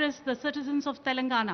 address the citizens of Telangana.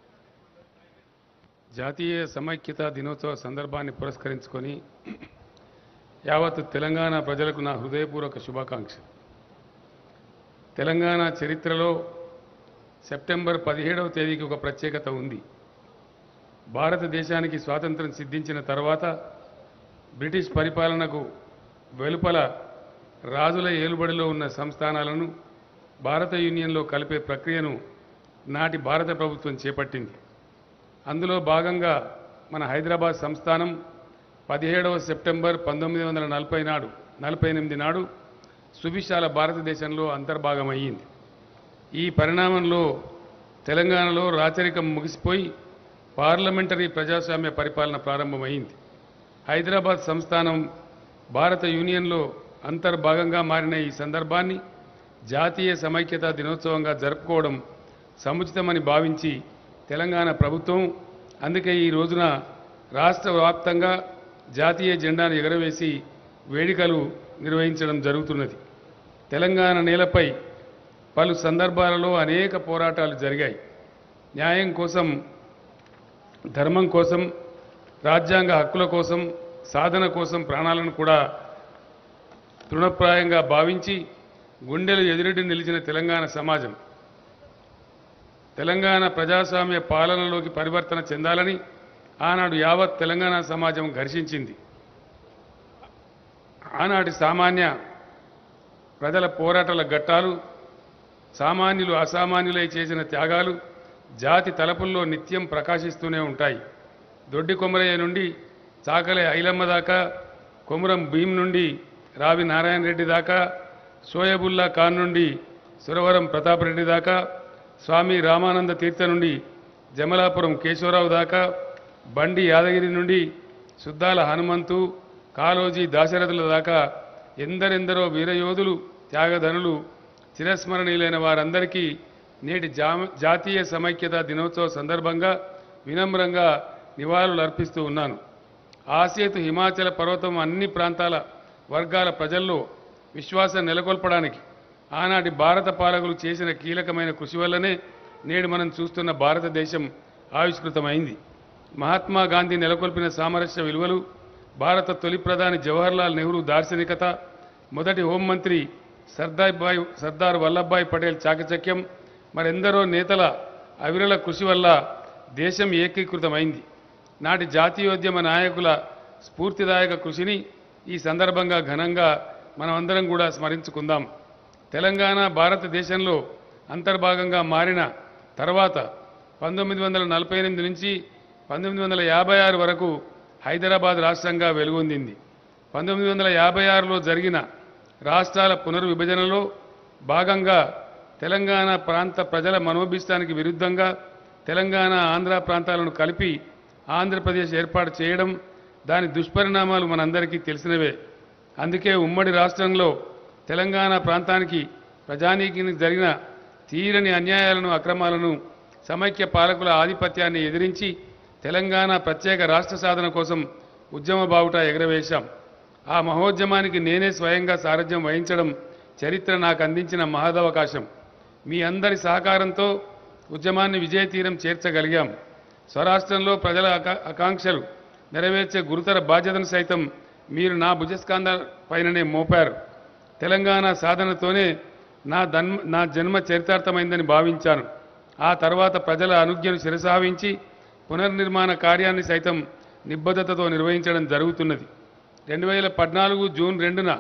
జాతీయ సమైక్యత దినోత్సవ సందర్భాన్ని పురస్కరించుకొని యావత్ తెలంగాణ ప్రజలకు నా హృదయపూర్వక శుభాకాంక్ష తెలంగాణ చరిత్రలో సెప్టెంబర్ పదిహేడవ తేదీకి ఒక ప్రత్యేకత ఉంది భారతదేశానికి స్వాతంత్రం సిద్ధించిన తర్వాత బ్రిటిష్ పరిపాలనకు వెలుపల రాజుల ఏలుబడిలో ఉన్న సంస్థానాలను భారత యూనియన్లో కలిపే ప్రక్రియను నాటి భారత ప్రభుత్వం చేపట్టింది అందులో భాగంగా మన హైదరాబాద్ సంస్థానం పదిహేడవ సెప్టెంబర్ పంతొమ్మిది వందల నలభై నాడు నలభై ఎనిమిది నాడు సువిశాల భారతదేశంలో అంతర్భాగమయ్యింది ఈ పరిణామంలో తెలంగాణలో రాచరికం ముగిసిపోయి పార్లమెంటరీ ప్రజాస్వామ్య పరిపాలన ప్రారంభమైంది హైదరాబాద్ సంస్థానం భారత యూనియన్లో అంతర్భాగంగా మారిన ఈ సందర్భాన్ని జాతీయ సమైక్యతా దినోత్సవంగా జరుపుకోవడం సముచితమని భావించి తెలంగాణ ప్రభుత్వం అందుకే ఈ రోజున రాష్ట్ర వ్యాప్తంగా జాతీయ జెండాను ఎగరవేసి వేడుకలు నిర్వహించడం జరుగుతున్నది తెలంగాణ నేలపై పలు సందర్భాలలో అనేక పోరాటాలు జరిగాయి న్యాయం కోసం ధర్మం కోసం రాజ్యాంగ హక్కుల కోసం సాధన కోసం ప్రాణాలను కూడా తృణప్రాయంగా భావించి గుండెలు ఎదురెడ్డి నిలిచిన తెలంగాణ సమాజం తెలంగాణ ప్రజాస్వామ్య పాలనలోకి పరివర్తన చెందాలని ఆనాడు యావత్ తెలంగాణ సమాజం ఘర్షించింది ఆనాటి సామాన్య ప్రజల పోరాటాల ఘట్టాలు సామాన్యులు అసామాన్యులై చేసిన త్యాగాలు జాతి తలపుల్లో నిత్యం ప్రకాశిస్తూనే ఉంటాయి దొడ్డి కొమరయ్య నుండి చాకలే ఐలమ్మ దాకా కొమురం భీం నుండి రావి నారాయణ రెడ్డి దాకా సోయబుల్లా ఖాన్ నుండి సురవరం ప్రతాపరెడ్డి దాకా స్వామి రామానంద తీర్థ నుండి జమలాపురం కేశవరావు దాకా బండి యాదగిరి నుండి సుద్దాల హనుమంతు కాలోజీ దాశరథుల దాకా ఎందరెందరో వీరయోధులు త్యాగధనులు చిరస్మరణీయులైన వారందరికీ నేటి జా జాతీయ సమైక్యత దినోత్సవ సందర్భంగా వినమ్రంగా నివాళులు అర్పిస్తూ ఉన్నాను ఆసేతు హిమాచల పర్వతం అన్ని ప్రాంతాల వర్గాల ప్రజల్లో విశ్వాసం నెలకొల్పడానికి ఆనాటి భారత పాలకులు చేసిన కీలకమైన కృషి వల్లనే నేడు మనం చూస్తున్న భారతదేశం ఆవిష్కృతమైంది మహాత్మా గాంధీ నెలకొల్పిన సామరస్య విలువలు భారత తొలి ప్రధాని జవహర్లాల్ నెహ్రూ దార్శనికత మొదటి హోంమంత్రి సర్దార్ భాయ్ సర్దార్ వల్లభాయ్ పటేల్ చాకచక్యం మరెందరో నేతల అవిరళ కృషి వల్ల దేశం ఏకీకృతమైంది నాటి జాతీయోద్యమ నాయకుల స్ఫూర్తిదాయక కృషిని ఈ సందర్భంగా ఘనంగా మనమందరం కూడా స్మరించుకుందాం తెలంగాణ భారతదేశంలో అంతర్భాగంగా మారిన తర్వాత పంతొమ్మిది వందల నలభై ఎనిమిది నుంచి పంతొమ్మిది వందల యాభై ఆరు వరకు హైదరాబాద్ రాష్ట్రంగా వెలుగొందింది పంతొమ్మిది వందల యాభై ఆరులో జరిగిన రాష్ట్రాల పునర్విభజనలో భాగంగా తెలంగాణ ప్రాంత ప్రజల మనోభిష్టానికి విరుద్ధంగా తెలంగాణ ఆంధ్ర ప్రాంతాలను కలిపి ఆంధ్రప్రదేశ్ ఏర్పాటు చేయడం దాని దుష్పరిణామాలు మనందరికీ తెలిసినవే అందుకే ఉమ్మడి రాష్ట్రంలో తెలంగాణ ప్రాంతానికి ప్రజానీకానికి జరిగిన తీరని అన్యాయాలను అక్రమాలను సమైక్య పాలకుల ఆధిపత్యాన్ని ఎదిరించి తెలంగాణ ప్రత్యేక రాష్ట్ర సాధన కోసం ఉద్యమ బావుట ఎగరవేశాం ఆ మహోద్యమానికి నేనే స్వయంగా సారథ్యం వహించడం చరిత్ర నాకు అందించిన మహదవకాశం మీ అందరి సహకారంతో ఉద్యమాన్ని విజయతీరం చేర్చగలిగాం స్వరాష్ట్రంలో ప్రజల ఆకా- ఆకాంక్షలు నెరవేర్చే గురుతర బాధ్యతను సైతం మీరు నా భుజస్కంద పైననే మోపారు తెలంగాణ సాధనతోనే నా దన్మ నా జన్మ చరితార్థమైందని భావించాను ఆ తర్వాత ప్రజల అనుజ్ఞను శిరసావించి పునర్నిర్మాణ కార్యాన్ని సైతం నిబద్ధతతో నిర్వహించడం జరుగుతున్నది రెండు వేల పద్నాలుగు జూన్ రెండున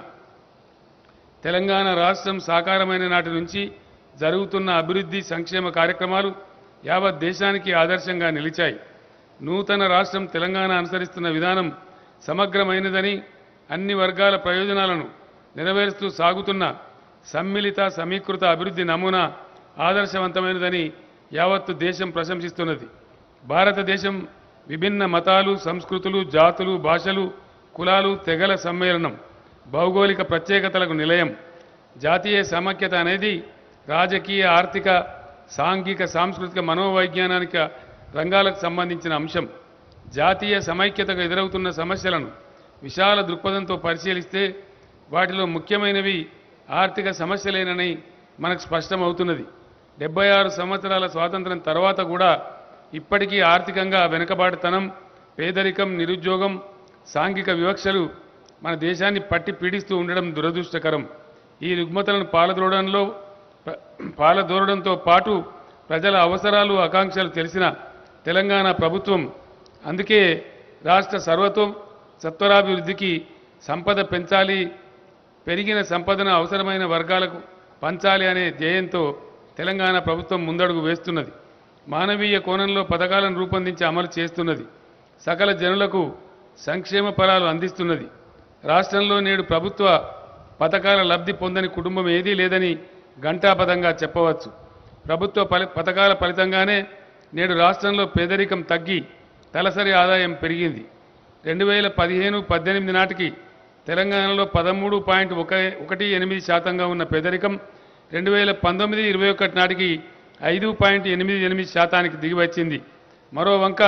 తెలంగాణ రాష్ట్రం సాకారమైన నాటి నుంచి జరుగుతున్న అభివృద్ధి సంక్షేమ కార్యక్రమాలు యావత్ దేశానికి ఆదర్శంగా నిలిచాయి నూతన రాష్ట్రం తెలంగాణ అనుసరిస్తున్న విధానం సమగ్రమైనదని అన్ని వర్గాల ప్రయోజనాలను నెరవేరుస్తూ సాగుతున్న సమ్మిళిత సమీకృత అభివృద్ధి నమూనా ఆదర్శవంతమైనదని యావత్తు దేశం ప్రశంసిస్తున్నది భారతదేశం విభిన్న మతాలు సంస్కృతులు జాతులు భాషలు కులాలు తెగల సమ్మేళనం భౌగోళిక ప్రత్యేకతలకు నిలయం జాతీయ సమైక్యత అనేది రాజకీయ ఆర్థిక సాంఘిక సాంస్కృతిక మనోవైజ్ఞానిక రంగాలకు సంబంధించిన అంశం జాతీయ సమైక్యతకు ఎదురవుతున్న సమస్యలను విశాల దృక్పథంతో పరిశీలిస్తే వాటిలో ముఖ్యమైనవి ఆర్థిక సమస్యలేనని మనకు స్పష్టమవుతున్నది డెబ్బై ఆరు సంవత్సరాల స్వాతంత్రం తర్వాత కూడా ఇప్పటికీ ఆర్థికంగా వెనుకబాటుతనం పేదరికం నిరుద్యోగం సాంఘిక వివక్షలు మన దేశాన్ని పట్టి పీడిస్తూ ఉండడం దురదృష్టకరం ఈ రుగ్మతలను పాలదోడంలో ప- పాలదోరడంతో పాటు ప్రజల అవసరాలు ఆకాంక్షలు తెలిసిన తెలంగాణ ప్రభుత్వం అందుకే రాష్ట్ర సర్వత్వం సత్వరాభివృద్ధికి సంపద పెంచాలి పెరిగిన సంపదను అవసరమైన వర్గాలకు పంచాలి అనే ధ్యేయంతో తెలంగాణ ప్రభుత్వం ముందడుగు వేస్తున్నది మానవీయ కోణంలో పథకాలను రూపొందించి అమలు చేస్తున్నది సకల జనులకు సంక్షేమ ఫలాలు అందిస్తున్నది రాష్ట్రంలో నేడు ప్రభుత్వ పథకాల లబ్ధి పొందని కుటుంబం ఏదీ లేదని ఘంటాపథంగా చెప్పవచ్చు ప్రభుత్వ ఫలి పథకాల ఫలితంగానే నేడు రాష్ట్రంలో పేదరికం తగ్గి తలసరి ఆదాయం పెరిగింది రెండు వేల పదిహేను పద్దెనిమిది నాటికి తెలంగాణలో పదమూడు పాయింట్ ఒక ఒకటి ఎనిమిది శాతంగా ఉన్న పేదరికం రెండు వేల పంతొమ్మిది ఇరవై ఒకటి నాటికి ఐదు పాయింట్ ఎనిమిది ఎనిమిది శాతానికి దిగివచ్చింది మరో వంక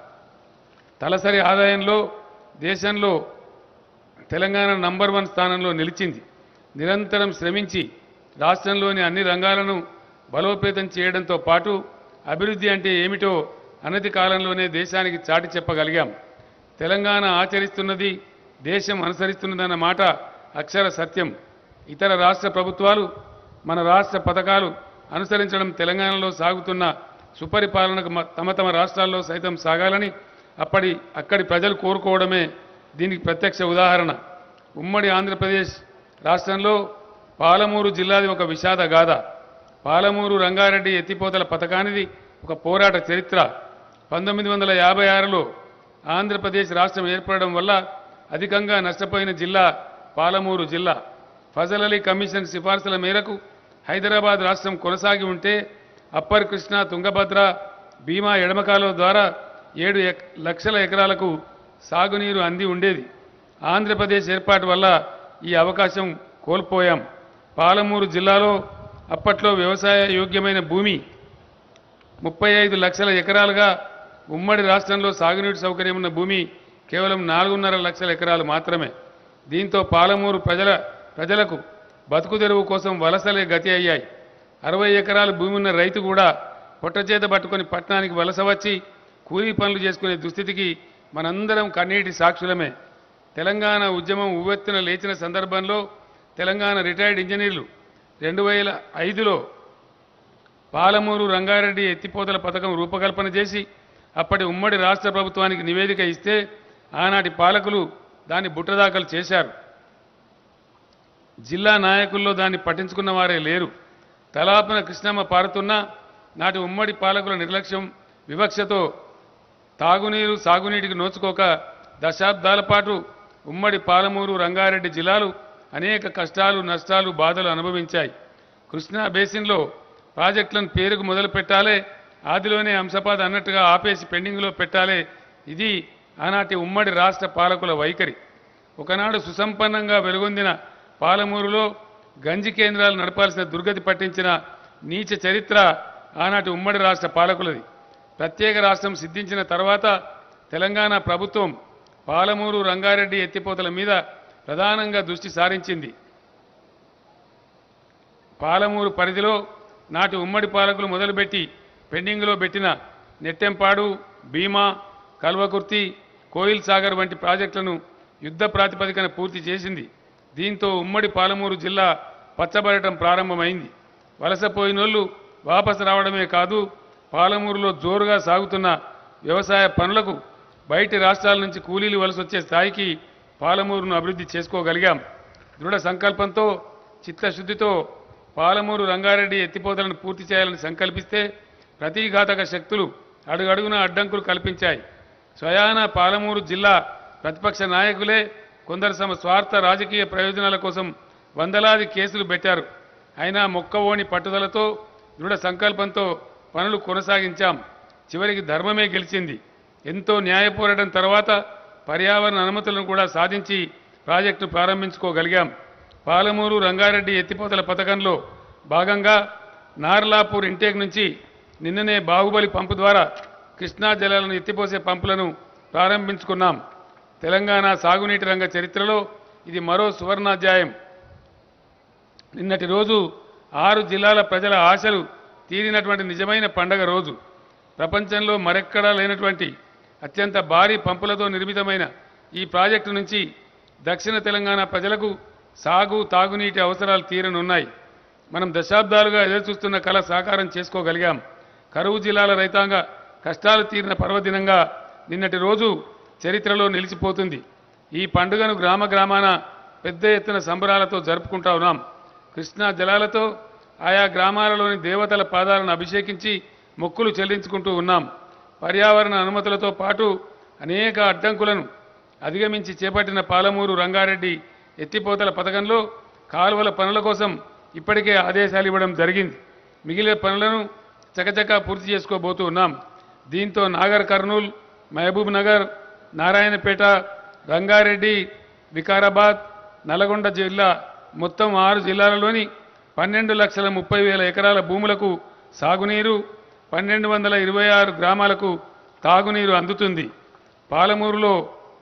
తలసరి ఆదాయంలో దేశంలో తెలంగాణ నంబర్ వన్ స్థానంలో నిలిచింది నిరంతరం శ్రమించి రాష్ట్రంలోని అన్ని రంగాలను బలోపేతం చేయడంతో పాటు అభివృద్ధి అంటే ఏమిటో అనతి కాలంలోనే దేశానికి చాటి చెప్పగలిగాం తెలంగాణ ఆచరిస్తున్నది దేశం అనుసరిస్తున్నదన్న మాట అక్షర సత్యం ఇతర రాష్ట్ర ప్రభుత్వాలు మన రాష్ట్ర పథకాలు అనుసరించడం తెలంగాణలో సాగుతున్న సుపరిపాలనకు మ- తమ తమ రాష్ట్రాల్లో సైతం సాగాలని అప్పటి అక్కడి ప్రజలు కోరుకోవడమే దీనికి ప్రత్యక్ష ఉదాహరణ ఉమ్మడి ఆంధ్రప్రదేశ్ రాష్ట్రంలో పాలమూరు జిల్లాది ఒక విషాద గాథ పాలమూరు రంగారెడ్డి ఎత్తిపోతల పథకానిది ఒక పోరాట చరిత్ర పంతొమ్మిది వందల యాభై ఆరులో ఆంధ్రప్రదేశ్ రాష్ట్రం ఏర్పడడం వల్ల అధికంగా నష్టపోయిన జిల్లా పాలమూరు జిల్లా ఫజల్ అలీ కమిషన్ సిఫార్సుల మేరకు హైదరాబాద్ రాష్ట్రం కొనసాగి ఉంటే అప్పర్ కృష్ణ తుంగభద్ర భీమా ఎడమకాలువ ద్వారా ఏడు ఎక్- లక్షల ఎకరాలకు సాగునీరు అంది ఉండేది ఆంధ్రప్రదేశ్ ఏర్పాటు వల్ల ఈ అవకాశం కోల్పోయాం పాలమూరు జిల్లాలో అప్పట్లో వ్యవసాయ యోగ్యమైన భూమి ముప్పై ఐదు లక్షల ఎకరాలుగా ఉమ్మడి రాష్ట్రంలో సాగునీటి సౌకర్యం ఉన్న భూమి కేవలం నాలుగున్నర లక్షల ఎకరాలు మాత్రమే దీంతో పాలమూరు ప్రజల ప్రజలకు బతుకు తెరువు కోసం వలసలే గతి అయ్యాయి అరవై ఎకరాల భూమి ఉన్న రైతు కూడా పొట్టచేత పట్టుకొని పట్టణానికి వలస వచ్చి కూలీ పనులు చేసుకునే దుస్థితికి మనందరం కన్నీటి సాక్షులమే తెలంగాణ ఉద్యమం ఉవ్వెత్తున లేచిన సందర్భంలో తెలంగాణ రిటైర్డ్ ఇంజనీర్లు రెండు వేల ఐదులో పాలమూరు రంగారెడ్డి ఎత్తిపోతల పథకం రూపకల్పన చేసి అప్పటి ఉమ్మడి రాష్ట్ర ప్రభుత్వానికి నివేదిక ఇస్తే ఆనాటి పాలకులు దాన్ని బుట్టదాఖలు చేశారు జిల్లా నాయకుల్లో దాన్ని పట్టించుకున్న వారే లేరు తలాపన కృష్ణమ్మ పారుతున్నా నాటి ఉమ్మడి పాలకుల నిర్లక్ష్యం వివక్షతో తాగునీరు సాగునీటికి నోచుకోక దశాబ్దాల పాటు ఉమ్మడి పాలమూరు రంగారెడ్డి జిల్లాలు అనేక కష్టాలు నష్టాలు బాధలు అనుభవించాయి కృష్ణా బేసిన్లో ప్రాజెక్టులను పేరుకు మొదలు పెట్టాలే ఆదిలోనే అంశపాద అన్నట్టుగా ఆపేసి పెండింగ్లో పెట్టాలే ఇది ఆనాటి ఉమ్మడి రాష్ట్ర పాలకుల వైఖరి ఒకనాడు సుసంపన్నంగా వెలుగొందిన పాలమూరులో గంజి కేంద్రాలు నడపాల్సిన దుర్గతి పట్టించిన నీచ చరిత్ర ఆనాటి ఉమ్మడి రాష్ట్ర పాలకులది ప్రత్యేక రాష్ట్రం సిద్ధించిన తర్వాత తెలంగాణ ప్రభుత్వం పాలమూరు రంగారెడ్డి ఎత్తిపోతల మీద ప్రధానంగా దృష్టి సారించింది పాలమూరు పరిధిలో నాటి ఉమ్మడి పాలకులు మొదలుపెట్టి పెండింగ్లో పెట్టిన నెట్టెంపాడు భీమా కల్వకుర్తి కోయిల్ సాగర్ వంటి ప్రాజెక్టులను యుద్ధ ప్రాతిపదికన పూర్తి చేసింది దీంతో ఉమ్మడి పాలమూరు జిల్లా పచ్చబడటం ప్రారంభమైంది వలసపోయినోళ్ళు వాపసు రావడమే కాదు పాలమూరులో జోరుగా సాగుతున్న వ్యవసాయ పనులకు బయటి రాష్ట్రాల నుంచి కూలీలు వలస వచ్చే స్థాయికి పాలమూరును అభివృద్ధి చేసుకోగలిగాం దృఢ సంకల్పంతో చిత్తశుద్ధితో పాలమూరు రంగారెడ్డి ఎత్తిపోతలను పూర్తి చేయాలని సంకల్పిస్తే ప్రతీఘాతక శక్తులు అడుగడుగున అడ్డంకులు కల్పించాయి స్వయాన పాలమూరు జిల్లా ప్రతిపక్ష నాయకులే కొందరు తమ స్వార్థ రాజకీయ ప్రయోజనాల కోసం వందలాది కేసులు పెట్టారు అయినా మొక్కవోని పట్టుదలతో దృఢ సంకల్పంతో పనులు కొనసాగించాం చివరికి ధర్మమే గెలిచింది ఎంతో న్యాయ పోరాటం తర్వాత పర్యావరణ అనుమతులను కూడా సాధించి ప్రాజెక్టును ప్రారంభించుకోగలిగాం పాలమూరు రంగారెడ్డి ఎత్తిపోతల పథకంలో భాగంగా నార్లాపూర్ ఇంటేక్ నుంచి నిన్ననే బాహుబలి పంపు ద్వారా కృష్ణా జలాలను ఎత్తిపోసే పంపులను ప్రారంభించుకున్నాం తెలంగాణ సాగునీటి రంగ చరిత్రలో ఇది మరో సువర్ణాధ్యాయం నిన్నటి రోజు ఆరు జిల్లాల ప్రజల ఆశలు తీరినటువంటి నిజమైన పండగ రోజు ప్రపంచంలో మరెక్కడా లేనటువంటి అత్యంత భారీ పంపులతో నిర్మితమైన ఈ ప్రాజెక్టు నుంచి దక్షిణ తెలంగాణ ప్రజలకు సాగు తాగునీటి అవసరాలు తీరనున్నాయి మనం దశాబ్దాలుగా ఎదురుచూస్తున్న కళ సాకారం చేసుకోగలిగాం కరువు జిల్లాల రైతాంగ కష్టాలు తీరిన పర్వదినంగా నిన్నటి రోజు చరిత్రలో నిలిచిపోతుంది ఈ పండుగను గ్రామ గ్రామాన పెద్ద ఎత్తున సంబరాలతో జరుపుకుంటా ఉన్నాం కృష్ణా జలాలతో ఆయా గ్రామాలలోని దేవతల పాదాలను అభిషేకించి మొక్కులు చెల్లించుకుంటూ ఉన్నాం పర్యావరణ అనుమతులతో పాటు అనేక అడ్డంకులను అధిగమించి చేపట్టిన పాలమూరు రంగారెడ్డి ఎత్తిపోతల పథకంలో కాలువల పనుల కోసం ఇప్పటికే ఆదేశాలు ఇవ్వడం జరిగింది మిగిలిన పనులను చకచకా పూర్తి చేసుకోబోతూ ఉన్నాం దీంతో నాగర్ కర్నూల్ మహబూబ్ నగర్ నారాయణపేట రంగారెడ్డి వికారాబాద్ నల్గొండ జిల్లా మొత్తం ఆరు జిల్లాలలోని పన్నెండు లక్షల ముప్పై వేల ఎకరాల భూములకు సాగునీరు పన్నెండు వందల ఇరవై ఆరు గ్రామాలకు తాగునీరు అందుతుంది పాలమూరులో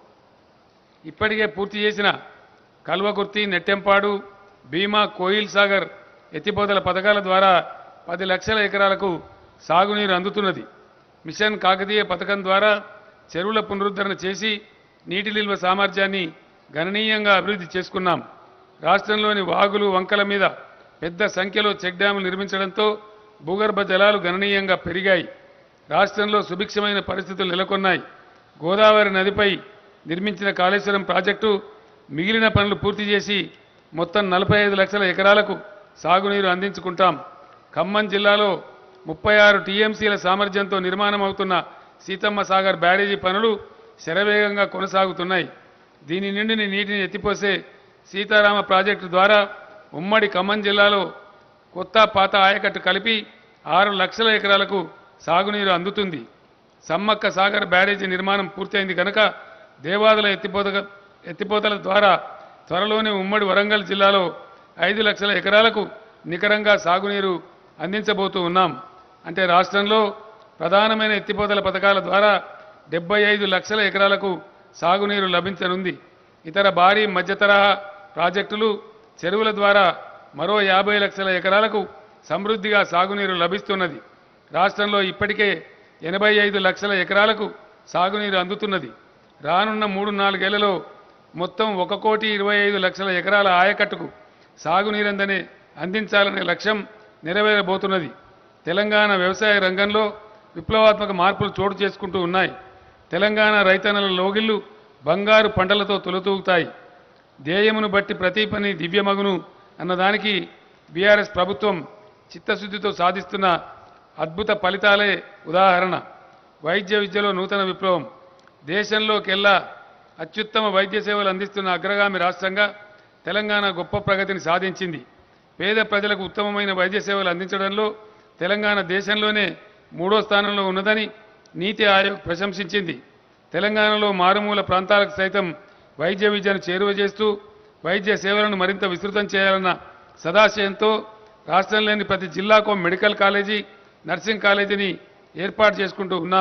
ఇప్పటికే పూర్తి చేసిన కల్వకుర్తి నెట్టెంపాడు భీమా కోయిల్ సాగర్ ఎత్తిపోతల పథకాల ద్వారా పది లక్షల ఎకరాలకు సాగునీరు అందుతున్నది మిషన్ కాకతీయ పథకం ద్వారా చెరువుల పునరుద్ధరణ చేసి నీటి నిల్వ సామర్థ్యాన్ని గణనీయంగా అభివృద్ధి చేసుకున్నాం రాష్ట్రంలోని వాగులు వంకల మీద పెద్ద సంఖ్యలో చెక్ డ్యాములు నిర్మించడంతో భూగర్భ జలాలు గణనీయంగా పెరిగాయి రాష్ట్రంలో సుభిక్షమైన పరిస్థితులు నెలకొన్నాయి గోదావరి నదిపై నిర్మించిన కాళేశ్వరం ప్రాజెక్టు మిగిలిన పనులు పూర్తి చేసి మొత్తం నలభై ఐదు లక్షల ఎకరాలకు సాగునీరు అందించుకుంటాం ఖమ్మం జిల్లాలో ముప్పై ఆరు టీఎంసీల సామర్థ్యంతో నిర్మాణం అవుతున్న సీతమ్మ సాగర్ బ్యారేజీ పనులు శరవేగంగా కొనసాగుతున్నాయి దీని నుండి నీటిని ఎత్తిపోసే సీతారామ ప్రాజెక్టు ద్వారా ఉమ్మడి ఖమ్మం జిల్లాలో కొత్త పాత ఆయకట్టు కలిపి ఆరు లక్షల ఎకరాలకు సాగునీరు అందుతుంది సమ్మక్క సాగర్ బ్యారేజీ నిర్మాణం పూర్తయింది కనుక దేవాదుల ఎత్తిపోత ఎత్తిపోతల ద్వారా త్వరలోనే ఉమ్మడి వరంగల్ జిల్లాలో ఐదు లక్షల ఎకరాలకు నికరంగా సాగునీరు అందించబోతూ ఉన్నాం అంటే రాష్ట్రంలో ప్రధానమైన ఎత్తిపోతల పథకాల ద్వారా డెబ్బై ఐదు లక్షల ఎకరాలకు సాగునీరు లభించనుంది ఇతర భారీ మధ్యతరహా ప్రాజెక్టులు చెరువుల ద్వారా మరో యాభై లక్షల ఎకరాలకు సమృద్ధిగా సాగునీరు లభిస్తున్నది రాష్ట్రంలో ఇప్పటికే ఎనభై ఐదు లక్షల ఎకరాలకు సాగునీరు అందుతున్నది రానున్న మూడు నాలుగేళ్లలో మొత్తం ఒక కోటి ఇరవై ఐదు లక్షల ఎకరాల ఆయకట్టుకు సాగునీరందనే అందించాలనే లక్ష్యం నెరవేరబోతున్నది తెలంగాణ వ్యవసాయ రంగంలో విప్లవాత్మక మార్పులు చోటు చేసుకుంటూ ఉన్నాయి తెలంగాణ రైతన్నల లోగిళ్లు బంగారు పంటలతో తొలతూగుతాయి ధ్యేయమును బట్టి ప్రతి పని దివ్యమగును అన్నదానికి బీఆర్ఎస్ ప్రభుత్వం చిత్తశుద్ధితో సాధిస్తున్న అద్భుత ఫలితాలే ఉదాహరణ వైద్య విద్యలో నూతన విప్లవం దేశంలోకెల్లా అత్యుత్తమ వైద్య సేవలు అందిస్తున్న అగ్రగామి రాష్ట్రంగా తెలంగాణ గొప్ప ప్రగతిని సాధించింది పేద ప్రజలకు ఉత్తమమైన వైద్య సేవలు అందించడంలో తెలంగాణ దేశంలోనే మూడో స్థానంలో ఉన్నదని నీతి ఆయోగ్ ప్రశంసించింది తెలంగాణలో మారుమూల ప్రాంతాలకు సైతం వైద్య విద్యను చేరువ చేస్తూ వైద్య సేవలను మరింత విస్తృతం చేయాలన్న సదాశయంతో రాష్ట్రంలోని ప్రతి జిల్లాకు మెడికల్ కాలేజీ నర్సింగ్ కాలేజీని ఏర్పాటు చేసుకుంటూ ఉన్నాం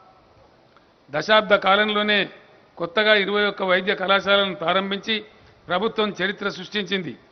దశాబ్ద కాలంలోనే కొత్తగా ఇరవై ఒక్క వైద్య కళాశాలను ప్రారంభించి ప్రభుత్వం చరిత్ర సృష్టించింది